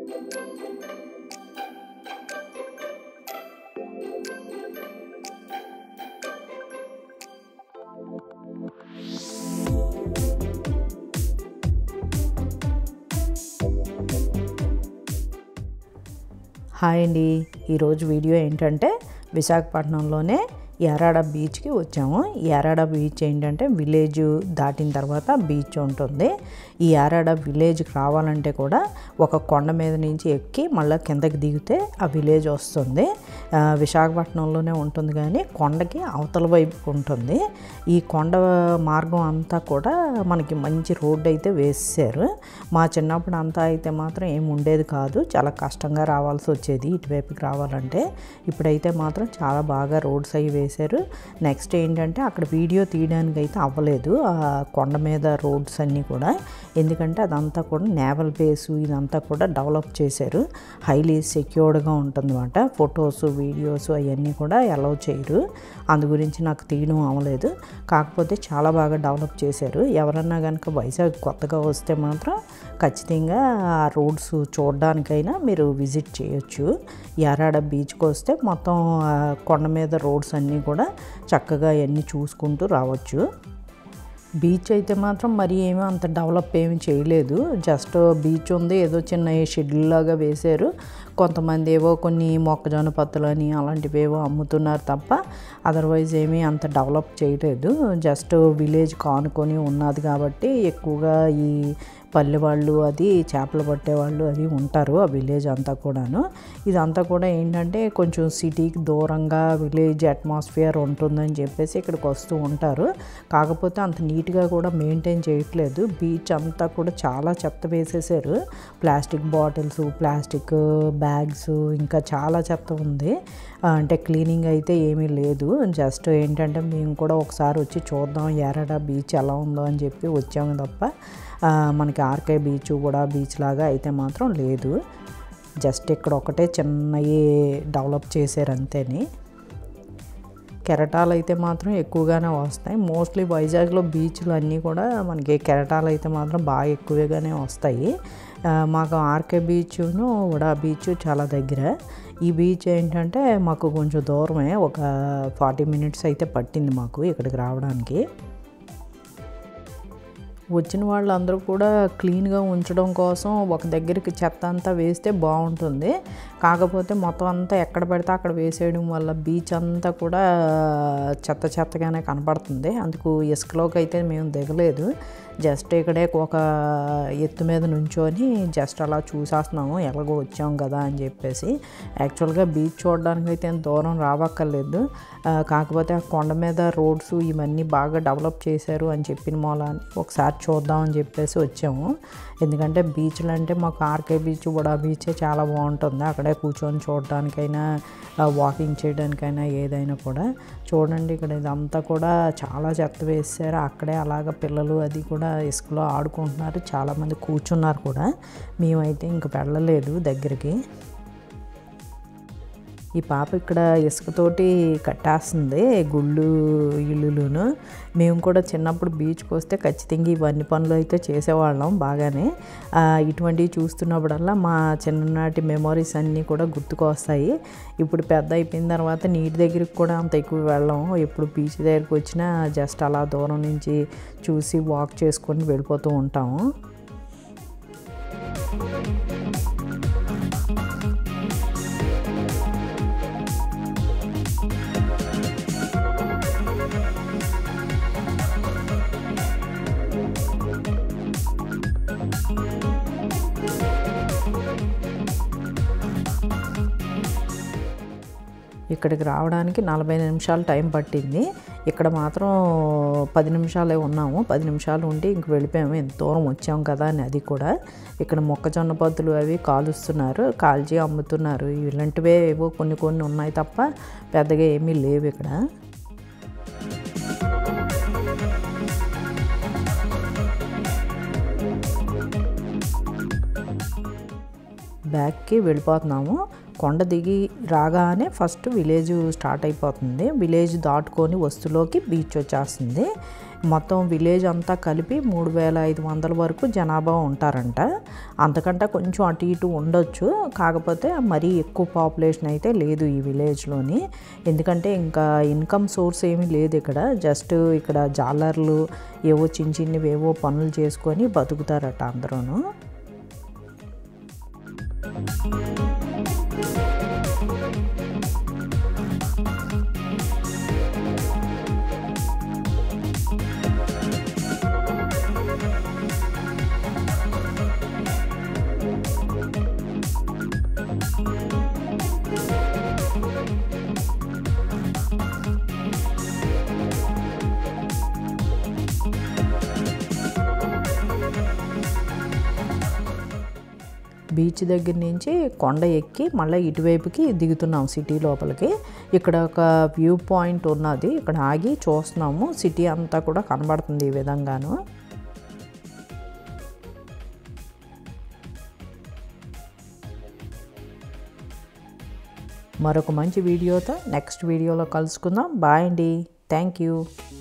hi అండి ఈరోజు video ఏంటంటే విశాఖపట్నంలోనే యారాడ బీచ్కి వచ్చాము యారాడ బీచ్ ఏంటంటే విలేజ్ దాటిన తర్వాత బీచ్ ఉంటుంది ఈ యారాడ విలేజ్కి రావాలంటే కూడా ఒక కొండ మీద నుంచి ఎక్కి మళ్ళీ కిందకి దిగితే ఆ విలేజ్ వస్తుంది ఆ, విశాఖపట్నంలోనే ఉంటుంది కానీ కొండకి అవతల వైపు ఉంటుంది ఈ కొండ మార్గం అంతా కూడా మనకి మంచి రోడ్డు అయితే వేసేసారు మా చిన్నప్పుడు అంతా అయితే మాత్రం ఏం ఉండేది కాదు చాలా కష్టంగా రావాల్సి వచ్చేది ఇటువైపుకి రావాలంటే ఇప్పుడైతే మాత్రం చాలా బాగా రోడ్స్ అవి వేశారు నెక్స్ట్ ఏంటంటే అక్కడ వీడియో తీయడానికి అయితే అవ్వలేదు ఆ కొండ మీద రోడ్స్ అన్నీ కూడా ఎందుకంటే అదంతా కూడా నేవల్ బేసు ఇదంతా కూడా డెవలప్ చేశారు హైలీ సెక్యూర్డ్గా ఉంటుందన్నమాట ఫొటోస్ వీడియోస్ అవన్నీ కూడా అలౌ చేయరు అందు గురించి నాకు తీయడం అవ్వలేదు కాకపోతే చాలా బాగా డెవలప్ చేశారు ఎవరన్నా కనుక వైజాగ్ కొత్తగా వస్తే మాత్రం ఖచ్చితంగా ఆ రోడ్స్ చూడడానికైనా మీరు విజిట్ చేయొచ్చు యారాడ బీచ్కి వస్తే మొత్తం ఆ కొండ మీద రోడ్స్ అన్నీ కూడా చక్కగా అవన్నీ చూసుకుంటూ రావచ్చు బీచ్ అయితే మాత్రం మరి ఏమీ అంత డెవలప్ ఏమీ చేయలేదు జస్ట్ బీచ్ ఉంది ఏదో చిన్న షెడ్యూల్ లాగా వేశారు కొంతమంది ఏవో కొన్ని మొక్కజొన్న పత్తులు అని అలాంటివి ఏవో అమ్ముతున్నారు తప్ప అదర్వైజ్ ఏమీ అంత డెవలప్ చేయలేదు జస్ట్ విలేజ్ కానుకొని ఉన్నది కాబట్టి ఎక్కువగా ఈ పల్లె వాళ్ళు అది చేపలు పట్టేవాళ్ళు అది ఉంటారు ఆ విలేజ్ అంతా కూడాను ఇదంతా కూడా ఏంటంటే కొంచెం సిటీకి దూరంగా విలేజ్ అట్మాస్ఫియర్ ఉంటుందని చెప్పేసి ఇక్కడికి వస్తూ ఉంటారు కాకపోతే అంత నీట్గా కూడా మెయింటైన్ చేయట్లేదు బీచ్ అంతా కూడా చాలా చెత్త వేసేసారు ప్లాస్టిక్ బాటిల్స్ ప్లాస్టిక్ బ్యాగ్స్ ఇంకా చాలా చెత్త ఉంది ఆ, అంటే క్లీనింగ్ అయితే ఏమీ లేదు జస్ట్ ఏంటంటే మేము కూడా ఒకసారి వచ్చి చూద్దాం ఎరడా బీచ్ ఎలా ఉందో అని చెప్పి వచ్చాము తప్ప ఆ, మనకి ఆర్కే బీచ్ కూడా బీచ్ లాగా అయితే మాత్రం లేదు జస్ట్ ఇక్కడ ఒకటే చిన్నవి డెవలప్ చేశారు అంతేని కెరటాలు అయితే మాత్రం ఎక్కువగానే వస్తాయి మోస్ట్లీ వైజాగ్లో బీచ్లు అన్నీ కూడా మనకి కెరటాలు అయితే మాత్రం బాగా ఎక్కువగానే వస్తాయి ఆ, మాకు ఆర్కే బీచ్ను ఉడా బీచ్ చాలా దగ్గర ఈ బీచ్ ఏంటంటే మాకు కొంచెం దూరమే ఒక ఫార్టీ మినిట్స్ అయితే పట్టింది మాకు ఇక్కడికి రావడానికి వచ్చిన వాళ్ళందరూ కూడా క్లీన్గా ఉంచడం కోసం ఒక దగ్గరికి చెత్త అంతా వేస్తే బాగుంటుంది కాకపోతే మొత్తం అంతా ఎక్కడ పెడితే అక్కడ వేసేయడం వల్ల బీచ్ అంతా కూడా చెత్త చెత్తగానే కనపడుతుంది అందుకు ఇసుకలోకి అయితే మేము దిగలేదు జస్ట్ ఇక్కడే ఒక ఎత్తు మీద నుంచొని జస్ట్ అలా చూసేస్తున్నాము ఎలాగో వచ్చాం కదా అని చెప్పేసి యాక్చువల్గా బీచ్ చూడడానికి అయితే ఏం దూరం రావక్కర్లేదు ఆ, కాకపోతే ఆ కొండ మీద రోడ్స్ ఇవన్నీ బాగా డెవలప్ చేశారు అని చెప్పిన మూలాన్ని ఒకసారి చూద్దాం అని చెప్పేసి వచ్చాము ఎందుకంటే బీచ్లు అంటే మాకు ఆర్కే బీచ్ కూడా బీచే చాలా బాగుంటుంది అక్కడే కూర్చొని చూడడానికైనా వాకింగ్ చేయడానికైనా ఏదైనా కూడా చూడండి ఇక్కడ ఇదంతా కూడా చాలా చెత్త వేసారు అక్కడే అలాగ పిల్లలు అది కూడా ఇసుకలో ఆడుకుంటున్నారు చాలామంది కూర్చున్నారు కూడా మేమైతే ఇంక వెళ్ళలేదు దగ్గరికి ఈ పాప ఇక్కడ ఇసుకతోటి కట్టేస్తుంది గుళ్ళు ఇల్లులును మేము కూడా చిన్నప్పుడు బీచ్కి వస్తే ఖచ్చితంగా ఇవన్నీ పనులు అయితే చేసేవాళ్ళం బాగానే ఆ, ఇటువంటివి చూస్తున్నప్పుడల్లా మా చిన్ననాటి మెమరీస్ అన్నీ కూడా గుర్తుకు వస్తాయి ఇప్పుడు పెద్ద అయిపోయిన తర్వాత నీటి దగ్గరికి కూడా అంత ఎక్కువ వెళ్ళాం ఎప్పుడు బీచ్ దగ్గరికి వచ్చినా జస్ట్ అలా దూరం నుంచి చూసి వాక్ చేసుకొని వెళ్ళిపోతూ ఉంటాము ఇక్కడికి రావడానికి నలభై నిమిషాలు టైం పట్టింది ఇక్కడ మాత్రం పది నిమిషాలే ఉన్నాము పది నిమిషాలు ఉండి ఇంక వెళ్ళిపోయాము ఎంత దూరం వచ్చాము కదా అని అది కూడా ఇక్కడ మొక్కజొన్న పత్తులు అవి కాలుస్తున్నారు కాల్చి అమ్ముతున్నారు ఇలాంటివే ఏవో కొన్ని కొన్ని ఉన్నాయి తప్ప పెద్దగా ఏమీ లేవు ఇక్కడ బ్యాక్కి వెళ్ళిపోతున్నాము కొండ దిగి రాగానే ఫస్ట్ విలేజ్ స్టార్ట్ అయిపోతుంది విలేజ్ దాటుకొని వస్తులోకి బీచ్ వచ్చేస్తుంది మొత్తం విలేజ్ అంతా కలిపి మూడు వేల ఐదు వందల వరకు జనాభా ఉంటారంట అంతకంటే కొంచెం అటు ఇటు ఉండొచ్చు కాకపోతే మరీ ఎక్కువ పాపులేషన్ అయితే లేదు ఈ విలేజ్లోని ఎందుకంటే ఇంకా ఇన్కమ్ సోర్స్ ఏమీ లేదు ఇక్కడ జస్ట్ ఇక్కడ జాలర్లు ఏవో చిన్న చిన్నవి ఏవో పనులు చేసుకొని బతుకుతారట అందరూను బీచ్ దగ్గర నుంచి కొండ ఎక్కి మళ్ళీ ఇటువైపుకి దిగుతున్నాం సిటీ లోపలికి ఇక్కడ ఒక వ్యూ పాయింట్ ఉన్నది ఇక్కడ ఆగి చూస్తున్నాము సిటీ అంతా కూడా కనబడుతుంది ఈ విధంగాను మరొక మంచి వీడియోతో నెక్స్ట్ వీడియోలో కలుసుకుందాం బాయ్ అండి థ్యాంక్ యూ